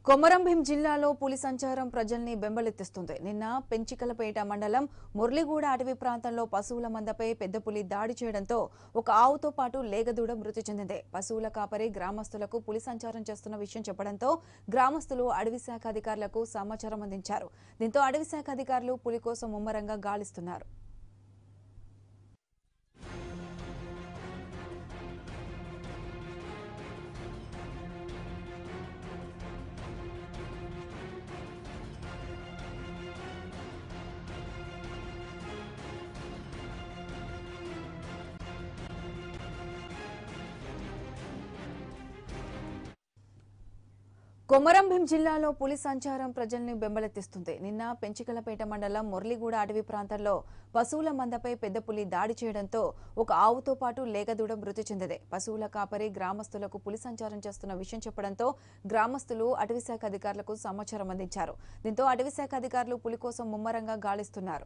కొమరంభీం జిల్లాలో పులి సంచారం ప్రజల్ని బెంబలెత్తిస్తుంది నిన్న పెంచికలపేట మండలం మురళిగూడ అటవీ ప్రాంతంలో పశువుల మందపై పెద్ద పులి దాడి చేయడంతో ఒక ఆవుతో పాటు లేగదూడ మృతి చెందింది పశువుల కాపరి గ్రామస్తులకు పులి సంచారం చేస్తున్న విషయం చెప్పడంతో గ్రామస్తులు అటవీ శాఖ అధికారులకు సమాచారం అందించారు దీంతో అటవీ శాఖ అధికారులు పులి కోసం ముమ్మరంగా గాలిస్తున్నారు కొమరంభీం జిల్లాలో పులి సంచారం ప్రజల్ని బెంబలెత్తిస్తుంది నిన్న పెంచికలపేట మండలం మురళిగూడ అటవీ ప్రాంతంలో పశువుల మందపై పెద్ద పులి దాడి చేయడంతో ఒక ఆవుతో పాటు లేగదూడ మృతి చెందింది పశువుల కాపరి గ్రామస్తులకు పులి సంచారం చేస్తున్న విషయం చెప్పడంతో గ్రామస్తులు అటవీ శాఖ అధికారులకు సమాచారం అందించారు దీంతో అటవీ శాఖ అధికారులు పులి కోసం ముమ్మరంగా గాలిస్తున్నారు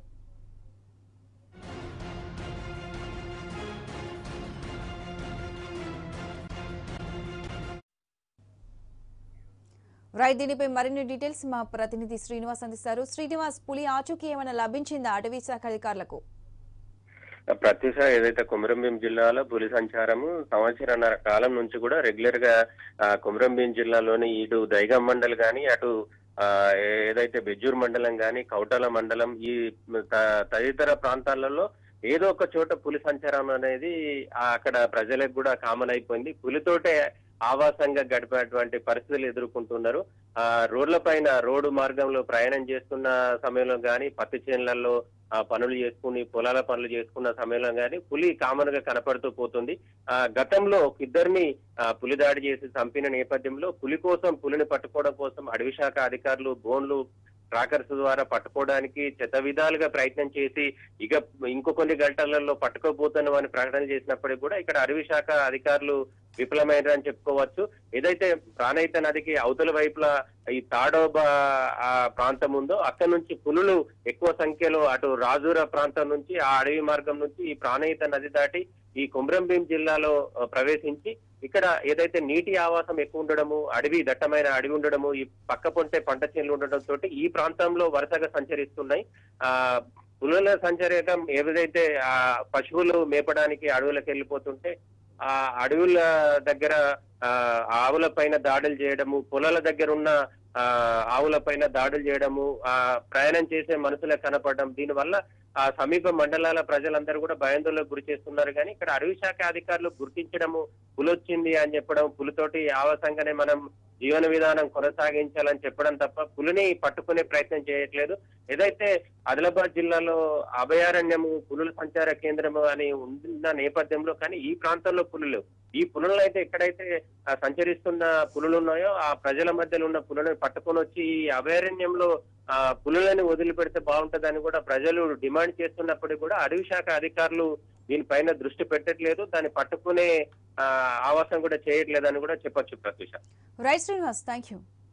రైట్ దీనిపై మరిన్ని డీటెయిల్స్ మా ప్రతినిధి శ్రీనివాస్ అందిస్తారు శ్రీనివాస్ పులి ఆచూకీ ఏమైనా లభించిందా అటవీ శాఖ అధికారులకు ప్రత్యూష ఏదైతే కొమరంభీం జిల్లాలో పులి సంచారము సంవత్సరన్నర కాలం నుంచి కూడా రెగ్యులర్ గా ఆ, కొమరంభీం జిల్లాలోని ఇటు దైగం మండల్ గాని అటు ఆ, ఏదైతే బెజ్జూర్ మండలం గాని కౌటాల మండలం ఈ త- తదితర ప్రాంతాలలో ఏదో ఒక చోట పులి సంచారం అనేది ఆ, అక్కడ ప్రజలకు కూడా కామన్ అయిపోయింది పులితోటే ఆవాసంగా గడిపేటువంటి పరిస్థితులు ఎదుర్కొంటున్నారు ఆ రోడ్ల పైన రోడ్డు మార్గంలో ప్రయాణం చేస్తున్న సమయంలో గాని పత్తి చేనులలో ఆ పనులు చేసుకుని పొలాల పనులు చేసుకున్న సమయంలో గాని పులి కామన్ గా కనపడుతూ పోతుంది ఆ గతంలో ఒక ఇద్దరిని ఆ, పులి దాడి చేసి చంపిన నేపథ్యంలో పులి కోసం పులిని పట్టుకోవడం కోసం అడవి శాఖ అధికారులు బోన్లు ట్రాకర్స్ ద్వారా పట్టుకోవడానికి చెత్త విధాలుగా ప్రయత్నం చేసి ఇక ఇంకో కొన్ని గంటలలో పట్టుకోబోతున్నాం అని ప్రకటన చేసినప్పటికీ కూడా ఇక్కడ అడవి శాఖ అధికారులు విఫలమైనారని చెప్పుకోవచ్చు ఏదైతే ప్రాణహిత నదికి అవతల వైపులా ఈ తాడోబా ఆ ప్రాంతం ఉందో అక్కడ నుంచి పులులు ఎక్కువ సంఖ్యలో అటు రాజూర ప్రాంతం నుంచి ఆ అడవి మార్గం నుంచి ఈ ప్రాణహిత నది దాటి ఈ కుమ్రంభీం జిల్లాలో ఆ, ప్రవేశించి ఇక్కడ ఏదైతే నీటి ఆవాసం ఎక్కువ ఉండడము అడవి దట్టమైన అడవి ఉండడము ఈ పక్క పొంటే పంట చేనులు ఉండడం తోటి ఈ ప్రాంతంలో వరుసగా సంచరిస్తున్నాయి ఆ పులుల సంచరకం ఏదైతే ఆ పశువులు మేపడానికి అడవులకు వెళ్ళిపోతుంటే ఆ అడవుల దగ్గర ఆ ఆవుల పైన దాడులు చేయడము పొలాల దగ్గర ఉన్న ఆ ఆవుల పైన దాడులు చేయడము ఆ ప్రయాణం చేసే మనుషులకు కనపడడం దీనివల్ల ఆ సమీప మండలాల ప్రజలందరూ కూడా భయాందోళనకు గురి చేస్తున్నారు కానీ ఇక్కడ అడవి శాఖ అధికారులు గుర్తించడము పులొచ్చింది అని చెప్పడం పులితోటి ఆవాసంగానే మనం జీవన విధానం కొనసాగించాలని చెప్పడం తప్ప పులిని పట్టుకునే ప్రయత్నం చేయట్లేదు ఏదైతే ఆదిలాబాద్ జిల్లాలో అభయారణ్యము పులుల సంచార కేంద్రము అని ఉన్న నేపథ్యంలో కానీ ఈ ప్రాంతంలో పులులు ఈ పులులను అయితే ఎక్కడైతే ఆ, సంచరిస్తున్న పులులు ఉన్నాయో ఆ ప్రజల మధ్యలో ఉన్న పులులను పట్టుకొని వచ్చి ఈ అభయారణ్యంలో ఆ పులులని వదిలిపెడితే బాగుంటదని కూడా ప్రజలు డిమాండ్ చేస్తున్నప్పటికీ కూడా అడవి శాఖ అధికారులు దీనిపైన దృష్టి పెట్టట్లేదు దాన్ని పట్టుకునే ఆ, ఆవాసం కూడా చేయట్లేదని కూడా చెప్పొచ్చు Pratyusha right Srinivas thank you